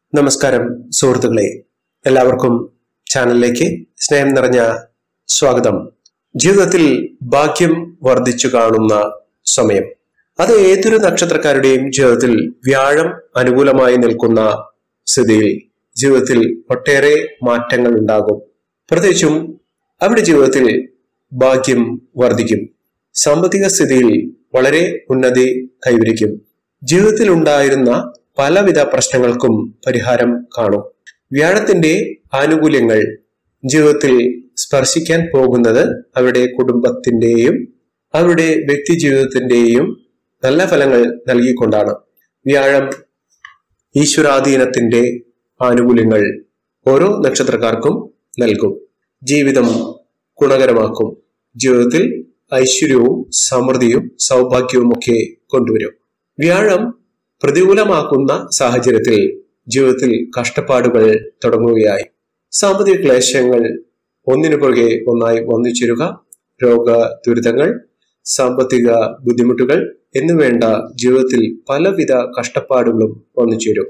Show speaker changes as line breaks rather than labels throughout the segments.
നമസ്കാരം സുഹൃത്തുക്കളെ എല്ലാവർക്കും ചാനലിലേക്ക് സ്നേഹം നിറഞ്ഞ സ്വാഗതം ജീവിതത്തിൽ ഭാഗ്യം വർദ്ധിച്ചു കാണുന്ന സമയം അത് ഏതൊരു നക്ഷത്രക്കാരുടെയും ജീവിതത്തിൽ വ്യാഴം അനുകൂലമായി നിൽക്കുന്ന സ്ഥിതിയിൽ ജീവിതത്തിൽ ഒട്ടേറെ മാറ്റങ്ങൾ ഉണ്ടാകും പ്രത്യേകിച്ചും അവരുടെ ജീവിതത്തിൽ ഭാഗ്യം വർദ്ധിക്കും സാമ്പത്തിക സ്ഥിതിയിൽ വളരെ ഉന്നതി കൈവരിക്കും ജീവിതത്തിൽ ഉണ്ടായിരുന്ന പലവിധ പ്രശ്നങ്ങൾക്കും പരിഹാരം കാണും വ്യാഴത്തിന്റെ ആനുകൂല്യങ്ങൾ ജീവിതത്തിൽ സ്പർശിക്കാൻ പോകുന്നത് അവരുടെ കുടുംബത്തിന്റെയും അവരുടെ വ്യക്തി ജീവിതത്തിന്റെയും നല്ല ഫലങ്ങൾ നൽകിക്കൊണ്ടാണ് വ്യാഴം ഈശ്വരാധീനത്തിന്റെ ആനുകൂല്യങ്ങൾ ഓരോ നക്ഷത്രക്കാർക്കും നൽകും ജീവിതം ഗുണകരമാക്കും ജീവിതത്തിൽ ഐശ്വര്യവും സമൃദ്ധിയും സൗഭാഗ്യവും ഒക്കെ കൊണ്ടുവരും വ്യാഴം പ്രതികൂലമാക്കുന്ന സാഹചര്യത്തിൽ ജീവിതത്തിൽ കഷ്ടപ്പാടുകൾ തുടങ്ങുകയായി സാമ്പത്തിക ക്ലേശങ്ങൾ ഒന്നിനു പുറകെ ഒന്നായി വന്നുചേരുക രോഗ ദുരിതങ്ങൾ സാമ്പത്തിക ബുദ്ധിമുട്ടുകൾ എന്നുവേണ്ട ജീവിതത്തിൽ പലവിധ കഷ്ടപ്പാടുകളും വന്നുചേരും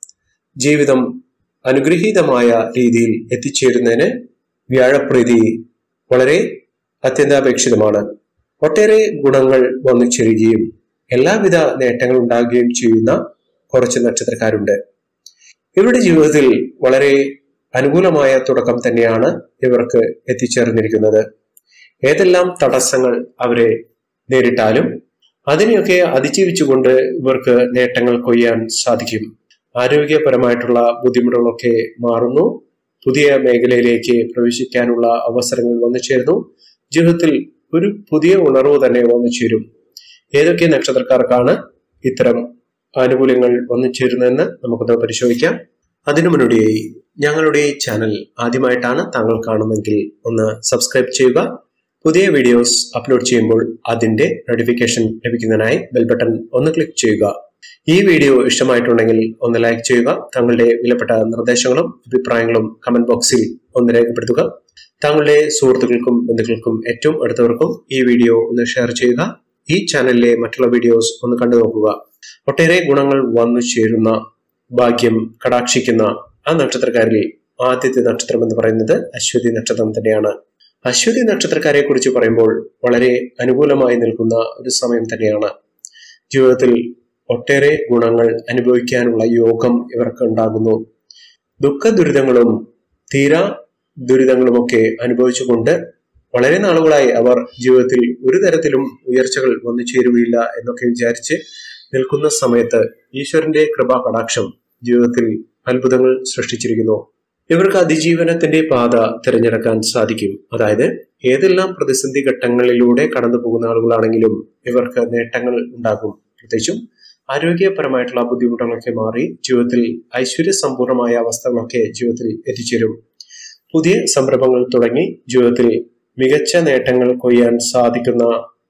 ജീവിതം അനുഗ്രഹീതമായ രീതിയിൽ എത്തിച്ചേരുന്നതിന് വ്യാഴപ്രീതി വളരെ അത്യന്താപേക്ഷിതമാണ് ഒട്ടേറെ ഗുണങ്ങൾ വന്നു ചേരുകയും എല്ലാവിധ നേട്ടങ്ങൾ ഉണ്ടാകുകയും ചെയ്യുന്ന കുറച്ച് നക്ഷത്രക്കാരുണ്ട് ഇവരുടെ ജീവിതത്തിൽ വളരെ അനുകൂലമായ തുടക്കം തന്നെയാണ് ഇവർക്ക് എത്തിച്ചേർന്നിരിക്കുന്നത് ഏതെല്ലാം തടസ്സങ്ങൾ അവരെ നേരിട്ടാലും അതിനെയൊക്കെ അതിജീവിച്ചുകൊണ്ട് ഇവർക്ക് നേട്ടങ്ങൾ കൊയ്യാൻ സാധിക്കും ആരോഗ്യപരമായിട്ടുള്ള ബുദ്ധിമുട്ടുകളൊക്കെ മാറുന്നു പുതിയ മേഖലയിലേക്ക് പ്രവേശിക്കാനുള്ള അവസരങ്ങൾ വന്നു ചേരുന്നു ജീവിതത്തിൽ ഒരു പുതിയ ഉണർവ് തന്നെ വന്നു ചേരും ഏതൊക്കെ നക്ഷത്രക്കാർക്കാണ് ഇത്തരം ആനുകൂല്യങ്ങൾ വന്നു ചേരുന്നതെന്ന് നമുക്കൊന്ന് പരിശോധിക്കാം അതിനു മുന്നോടിയായി ഞങ്ങളുടെ ചാനൽ ആദ്യമായിട്ടാണ് താങ്കൾ കാണുന്നതെങ്കിൽ ഒന്ന് സബ്സ്ക്രൈബ് ചെയ്യുക പുതിയ വീഡിയോസ് അപ്ലോഡ് ചെയ്യുമ്പോൾ അതിന്റെ നോട്ടിഫിക്കേഷൻ ലഭിക്കുന്നതിനായി ബെൽ ബട്ടൺ ഒന്ന് ക്ലിക്ക് ചെയ്യുക ഈ വീഡിയോ ഇഷ്ടമായിട്ടുണ്ടെങ്കിൽ ഒന്ന് ലൈക്ക് ചെയ്യുക താങ്കളുടെ വിലപ്പെട്ട നിർദ്ദേശങ്ങളും അഭിപ്രായങ്ങളും കമന്റ് ബോക്സിൽ ഒന്ന് രേഖപ്പെടുത്തുക താങ്കളുടെ സുഹൃത്തുക്കൾക്കും ബന്ധുക്കൾക്കും ഏറ്റവും അടുത്തവർക്കും ഈ വീഡിയോ ഒന്ന് ഷെയർ ചെയ്യുക ഈ ചാനലിലെ മറ്റുള്ള വീഡിയോസ് ഒന്ന് കണ്ടു നോക്കുക ഒട്ടേറെ ഗുണങ്ങൾ വന്നു ചേരുന്ന ഭാഗ്യം കടാക്ഷിക്കുന്ന ആ നക്ഷത്രക്കാരിൽ ആദ്യത്തെ നക്ഷത്രം എന്ന് പറയുന്നത് അശ്വതി നക്ഷത്രം തന്നെയാണ് അശ്വതി നക്ഷത്രക്കാരെ കുറിച്ച് പറയുമ്പോൾ വളരെ അനുകൂലമായി നിൽക്കുന്ന ഒരു സമയം തന്നെയാണ് ജീവിതത്തിൽ ഒട്ടേറെ ഗുണങ്ങൾ അനുഭവിക്കാനുള്ള യോഗം ഇവർക്ക് ഉണ്ടാകുന്നു ദുഃഖ ദുരിതങ്ങളും തീരാ ദുരിതങ്ങളുമൊക്കെ അനുഭവിച്ചുകൊണ്ട് വളരെ നാളുകളായി അവർ ജീവിതത്തിൽ ഒരു തരത്തിലും ഉയർച്ചകൾ വന്നു ചേരുകയില്ല എന്നൊക്കെ വിചാരിച്ച് നിൽക്കുന്ന സമയത്ത് ഈശ്വരന്റെ കൃപാ കടാക്ഷം ജീവിതത്തിൽ അത്ഭുതങ്ങൾ സൃഷ്ടിച്ചിരിക്കുന്നു ഇവർക്ക് അതിജീവനത്തിന്റെ പാത തിരഞ്ഞെടുക്കാൻ സാധിക്കും അതായത് ഏതെല്ലാം പ്രതിസന്ധി ഘട്ടങ്ങളിലൂടെ കടന്നു പോകുന്ന ആളുകളാണെങ്കിലും ഇവർക്ക് നേട്ടങ്ങൾ ഉണ്ടാകും പ്രത്യേകിച്ചും ആരോഗ്യപരമായിട്ടുള്ള ബുദ്ധിമുട്ടുകളൊക്കെ മാറി ജീവിതത്തിൽ ഐശ്വര്യ സമ്പൂർണമായ അവസ്ഥകളൊക്കെ ജീവിതത്തിൽ എത്തിച്ചേരും പുതിയ സംരംഭങ്ങൾ തുടങ്ങി ജീവിതത്തിൽ മികച്ച നേട്ടങ്ങൾ കൊയ്യാൻ സാധിക്കുന്ന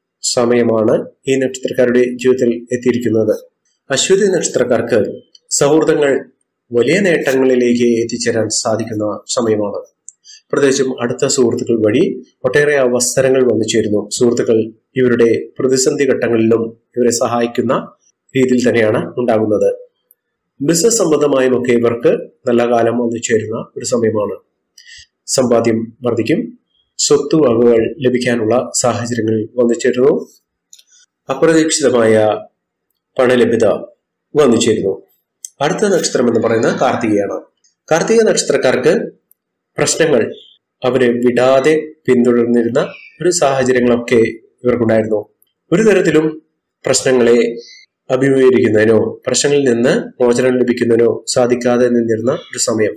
സമയമാണ് ഈ നക്ഷത്രക്കാരുടെ ജീവിതത്തിൽ എത്തിയിരിക്കുന്നത് അശ്വതി നക്ഷത്രക്കാർക്ക് സൗഹൃദങ്ങൾ വലിയ നേട്ടങ്ങളിലേക്ക് എത്തിച്ചേരാൻ സാധിക്കുന്ന സമയമാണ് പ്രത്യേകിച്ചും അടുത്ത സുഹൃത്തുക്കൾ വഴി ഒട്ടേറെ അവസരങ്ങൾ വന്നു ചേരുന്നു സുഹൃത്തുക്കൾ ഇവരുടെ പ്രതിസന്ധി ഘട്ടങ്ങളിലും ഇവരെ സഹായിക്കുന്ന രീതിയിൽ തന്നെയാണ് ഉണ്ടാകുന്നത് ബിസിനസ് സംബന്ധമായും ഒക്കെ ഇവർക്ക് നല്ല കാലം വന്നു ചേരുന്ന ഒരു സമയമാണ് സമ്പാദ്യം വർദ്ധിക്കും സ്വത്ത് വകകൾ ലഭിക്കാനുള്ള സാഹചര്യങ്ങൾ വന്നു ചേരുന്നു അപ്രതീക്ഷിതമായ പണലഭ്യത വന്നു ചേരുന്നു അടുത്ത നക്ഷത്രം എന്ന് പറയുന്നത് കാർത്തികയാണ് കാർത്തിക നക്ഷത്രക്കാർക്ക് പ്രശ്നങ്ങൾ അവരെ വിടാതെ പിന്തുടർന്നിരുന്ന ഒരു സാഹചര്യങ്ങളൊക്കെ ഇവർക്കുണ്ടായിരുന്നു ഒരു തരത്തിലും പ്രശ്നങ്ങളെ അഭിമുഖീകരിക്കുന്നതിനോ പ്രശ്നങ്ങളിൽ നിന്ന് മോചനം ലഭിക്കുന്നതിനോ സാധിക്കാതെ നിന്നിരുന്ന ഒരു സമയം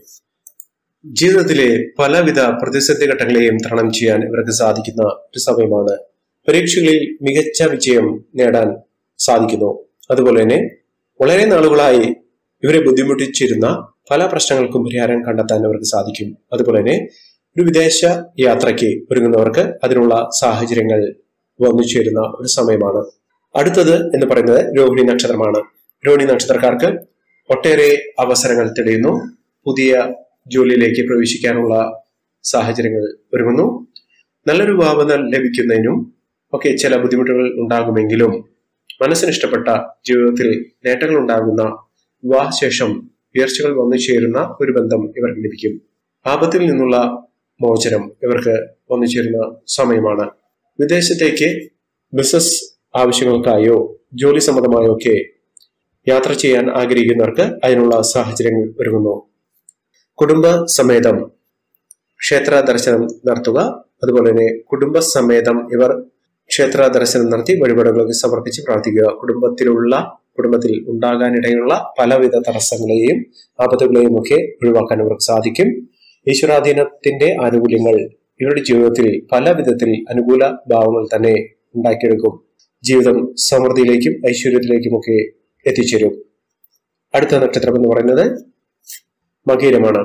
ജീവിതത്തിലെ പലവിധ പ്രതിസന്ധി ഘട്ടങ്ങളെയും തരണം ചെയ്യാൻ ഇവർക്ക് സാധിക്കുന്ന ഒരു സമയമാണ് പരീക്ഷകളിൽ മികച്ച വിജയം നേടാൻ സാധിക്കുന്നു അതുപോലെ തന്നെ വളരെ നാളുകളായി ഇവരെ ബുദ്ധിമുട്ടിച്ചിരുന്ന പല പ്രശ്നങ്ങൾക്കും പരിഹാരം കണ്ടെത്താൻ അവർക്ക് സാധിക്കും അതുപോലെ തന്നെ ഒരു വിദേശ യാത്രയ്ക്ക് ഒരുങ്ങുന്നവർക്ക് അതിനുള്ള സാഹചര്യങ്ങൾ വന്നു ചേരുന്ന ഒരു സമയമാണ് അടുത്തത് എന്ന് പറയുന്നത് രോഹിണി നക്ഷത്രമാണ് രോഹിണി നക്ഷത്രക്കാർക്ക് ഒട്ടേറെ അവസരങ്ങൾ തെളിയുന്നു പുതിയ ജോലിയിലേക്ക് പ്രവേശിക്കാനുള്ള സാഹചര്യങ്ങൾ ഒരുങ്ങുന്നു നല്ലൊരു ഭാവന ലഭിക്കുന്നതിനും ഒക്കെ ചില ബുദ്ധിമുട്ടുകൾ ഉണ്ടാകുമെങ്കിലും മനസ്സിന് ഇഷ്ടപ്പെട്ട ജീവിതത്തിൽ നേട്ടങ്ങൾ ഉണ്ടാകുന്ന വിവാഹശേഷം ഉയർച്ചകൾ വന്നു ചേരുന്ന ഒരു ബന്ധം ഇവർക്ക് ലഭിക്കും ആപത്തിൽ നിന്നുള്ള മോചനം ഇവർക്ക് വന്നു ചേരുന്ന സമയമാണ് വിദേശത്തേക്ക് ബിസിനസ് ആവശ്യങ്ങൾക്കായോ ജോലി സംബന്ധമായോ ഒക്കെ യാത്ര ചെയ്യാൻ ആഗ്രഹിക്കുന്നവർക്ക് അതിനുള്ള സാഹചര്യങ്ങൾ ഒരുങ്ങുന്നു കുടുംബ സമേതം ക്ഷേത്ര ദർശനം നടത്തുക അതുപോലെ തന്നെ കുടുംബ സമേതം ഇവർ ക്ഷേത്ര ദർശനം നടത്തി വഴിപാടുകളൊക്കെ സമർപ്പിച്ച് പ്രാർത്ഥിക്കുക കുടുംബത്തിലുള്ള കുടുംബത്തിൽ ഉണ്ടാകാനിടയുള്ള പലവിധ തടസ്സങ്ങളെയും ആപത്തുകളെയും ഒക്കെ ഒഴിവാക്കാൻ ഇവർക്ക് സാധിക്കും ഈശ്വരാധീനത്തിന്റെ ആനുകൂല്യങ്ങൾ ഇവരുടെ ജീവിതത്തിൽ പല വിധത്തിൽ അനുകൂല ഭാവങ്ങൾ തന്നെ ഉണ്ടാക്കിയെടുക്കും ജീവിതം സമൃദ്ധിയിലേക്കും ഐശ്വര്യത്തിലേക്കുമൊക്കെ എത്തിച്ചേരും അടുത്ത നക്ഷത്രം എന്ന് പറയുന്നത് മകീരമാണ്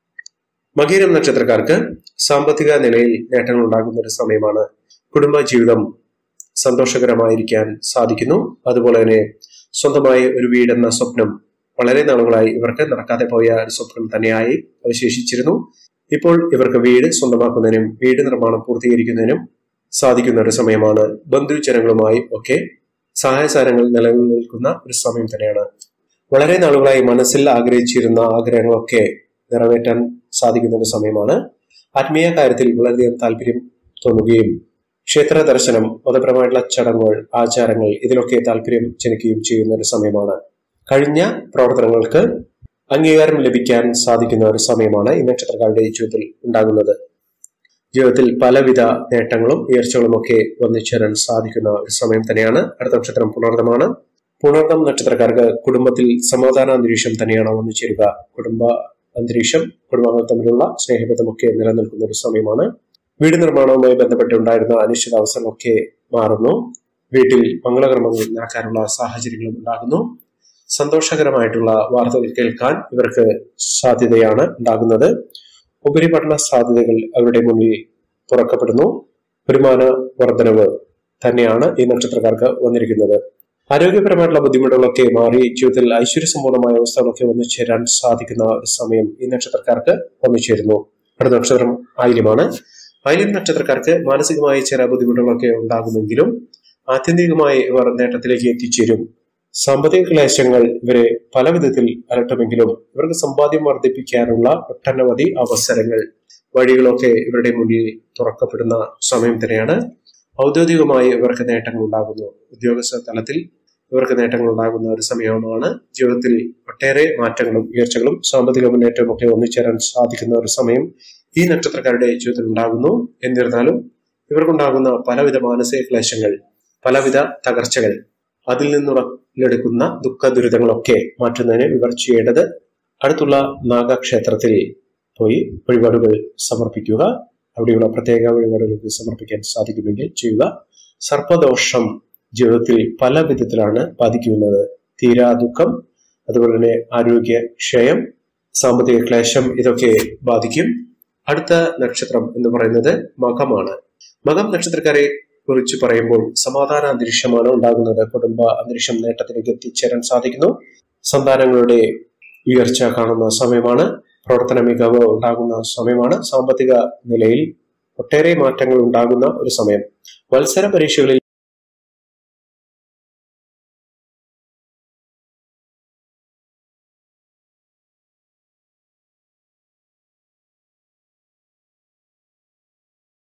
മകീരം നക്ഷത്രക്കാർക്ക് സാമ്പത്തിക നിലയിൽ നേട്ടങ്ങൾ ഉണ്ടാകുന്ന ഒരു സമയമാണ് കുടുംബ ജീവിതം സന്തോഷകരമായിരിക്കാൻ സാധിക്കുന്നു അതുപോലെ തന്നെ സ്വന്തമായി ഒരു വീടെന്ന സ്വപ്നം വളരെ നാളുകളായി ഇവർക്ക് നടക്കാതെ പോയ ഒരു സ്വപ്നം തന്നെയായി അവശേഷിച്ചിരുന്നു ഇപ്പോൾ ഇവർക്ക് വീട് സ്വന്തമാക്കുന്നതിനും വീട് നിർമ്മാണം പൂർത്തീകരിക്കുന്നതിനും സാധിക്കുന്ന ഒരു സമയമാണ് ബന്ധുജനങ്ങളുമായി ഒക്കെ സഹായസാരങ്ങൾ നിലനിൽക്കുന്ന ഒരു സമയം തന്നെയാണ് വളരെ നാളുകളായി മനസ്സിൽ ആഗ്രഹിച്ചിരുന്ന ആഗ്രഹങ്ങളൊക്കെ നിറവേറ്റാൻ സാധിക്കുന്ന ഒരു സമയമാണ് ആത്മീയ കാര്യത്തിൽ വളരെയധികം താല്പര്യം തോന്നുകയും ക്ഷേത്ര ദർശനം മതപരമായിട്ടുള്ള ചടങ്ങുകൾ ആചാരങ്ങൾ ഇതിലൊക്കെ താല്പര്യം ജനിക്കുകയും ചെയ്യുന്ന ഒരു സമയമാണ് കഴിഞ്ഞ പ്രവർത്തനങ്ങൾക്ക് അംഗീകാരം ലഭിക്കാൻ സാധിക്കുന്ന ഒരു സമയമാണ് ഈ നക്ഷത്രക്കാരുടെ ജീവിതത്തിൽ ഉണ്ടാകുന്നത് ജീവിതത്തിൽ പലവിധ നേട്ടങ്ങളും ഉയർച്ചകളും ഒക്കെ വന്നുചേരാൻ സാധിക്കുന്ന ഒരു സമയം തന്നെയാണ് അടുത്ത നക്ഷത്രം പുണർദമാണ് പുണർദം നക്ഷത്രക്കാർക്ക് കുടുംബത്തിൽ സമാധാന അന്തരീക്ഷം തന്നെയാണ് വന്നു ചേരുക കുടുംബ അന്തരീക്ഷം കുടുംബങ്ങൾ തമ്മിലുള്ള സ്നേഹബന്ധമൊക്കെ നിലനിൽക്കുന്ന ഒരു സമയമാണ് വീട് നിർമ്മാണവുമായി ബന്ധപ്പെട്ടുണ്ടായിരുന്ന അനിശ്ചിതാവസ്ഥകളൊക്കെ മാറുന്നു വീട്ടിൽ മംഗളകർമ്മങ്ങൾ നടക്കാനുള്ള സാഹചര്യങ്ങളും ഉണ്ടാകുന്നു സന്തോഷകരമായിട്ടുള്ള വാർത്തകൾ കേൾക്കാൻ ഇവർക്ക് സാധ്യതയാണ് ഉണ്ടാകുന്നത് ഉപരിപഠന സാധ്യതകൾ അവരുടെ മുന്നിൽ തുറക്കപ്പെടുന്നു വരുമാന വർധനവ് തന്നെയാണ് ഈ നക്ഷത്രക്കാർക്ക് വന്നിരിക്കുന്നത് ആരോഗ്യപരമായിട്ടുള്ള ബുദ്ധിമുട്ടുകളൊക്കെ മാറി ജീവിതത്തിൽ ഐശ്വര്യസമ്പൂർണമായ അവസ്ഥകളൊക്കെ വന്നു ചേരാൻ സാധിക്കുന്ന ഒരു സമയം ഈ നക്ഷത്രക്കാർക്ക് വന്നു ചേരുന്നു അടുത്ത നക്ഷത്രം ആയില്യമാണ് ആയില്യം നക്ഷത്രക്കാർക്ക് മാനസികമായി ചില ബുദ്ധിമുട്ടുകളൊക്കെ ഉണ്ടാകുമെങ്കിലും ആത്യന്തികമായി ഇവർ നേട്ടത്തിലേക്ക് എത്തിച്ചേരും സാമ്പത്തിക ക്ലേശങ്ങൾ ഇവരെ പല വിധത്തിൽ അലട്ടുമെങ്കിലും ഇവർക്ക് സമ്പാദ്യം വർദ്ധിപ്പിക്കാനുള്ള ഒട്ടനവധി അവസരങ്ങൾ വഴികളൊക്കെ ഇവരുടെ മുന്നിൽ തുറക്കപ്പെടുന്ന സമയം തന്നെയാണ് ഔദ്യോഗികമായി ഇവർക്ക് നേട്ടങ്ങൾ ഉണ്ടാകുന്നു ഉദ്യോഗസ്ഥ തലത്തിൽ ഇവർക്ക് നേട്ടങ്ങൾ ഉണ്ടാകുന്ന ഒരു സമയമാണ് ജീവിതത്തിൽ ഒട്ടേറെ മാറ്റങ്ങളും ഉയർച്ചകളും സാമ്പത്തിക മുന്നേറ്റവും ഒക്കെ ഒന്നിച്ചേരാൻ സാധിക്കുന്ന ഒരു സമയം ഈ നക്ഷത്രക്കാരുടെ ജീവിതത്തിൽ ഉണ്ടാകുന്നു എന്നിരുന്നാലും ഇവർക്കുണ്ടാകുന്ന പലവിധ മാനസിക ക്ലേശങ്ങൾ പലവിധ തകർച്ചകൾ അതിൽ നിന്നുടലെടുക്കുന്ന ദുഃഖ ദുരിതങ്ങളൊക്കെ മാറ്റുന്നതിന് ഇവർ ചെയ്യേണ്ടത് അടുത്തുള്ള നാഗക്ഷേത്രത്തിൽ പോയി വഴിപാടുകൾ സമർപ്പിക്കുക അവിടെയുള്ള പ്രത്യേക വഴിപാടുകൾക്ക് സമർപ്പിക്കാൻ സാധിക്കുമെങ്കിൽ ചെയ്യുക സർപ്പദോഷം ജീവിതത്തിൽ പല വിധത്തിലാണ് ബാധിക്കുന്നത് തീരാ ദുഃഖം അതുപോലെ തന്നെ ആരോഗ്യ ക്ഷയം സാമ്പത്തിക ക്ലേശം ഇതൊക്കെ ബാധിക്കും അടുത്ത നക്ഷത്രം എന്ന് പറയുന്നത് മകമാണ് മകം നക്ഷത്രക്കാരെ കുറിച്ച് പറയുമ്പോൾ സമാധാന അന്തരീക്ഷമാണ് ഉണ്ടാകുന്നത് കുടുംബ അന്തരീക്ഷം നേട്ടത്തിലേക്ക് എത്തിച്ചേരാൻ സാധിക്കുന്നു സന്താനങ്ങളുടെ ഉയർച്ച കാണുന്ന സമയമാണ് പ്രവർത്തന മികവ് ഉണ്ടാകുന്ന സമയമാണ് സാമ്പത്തിക നിലയിൽ ഒട്ടേറെ മാറ്റങ്ങൾ ഉണ്ടാകുന്ന ഒരു സമയം മത്സര പരീക്ഷകളിൽ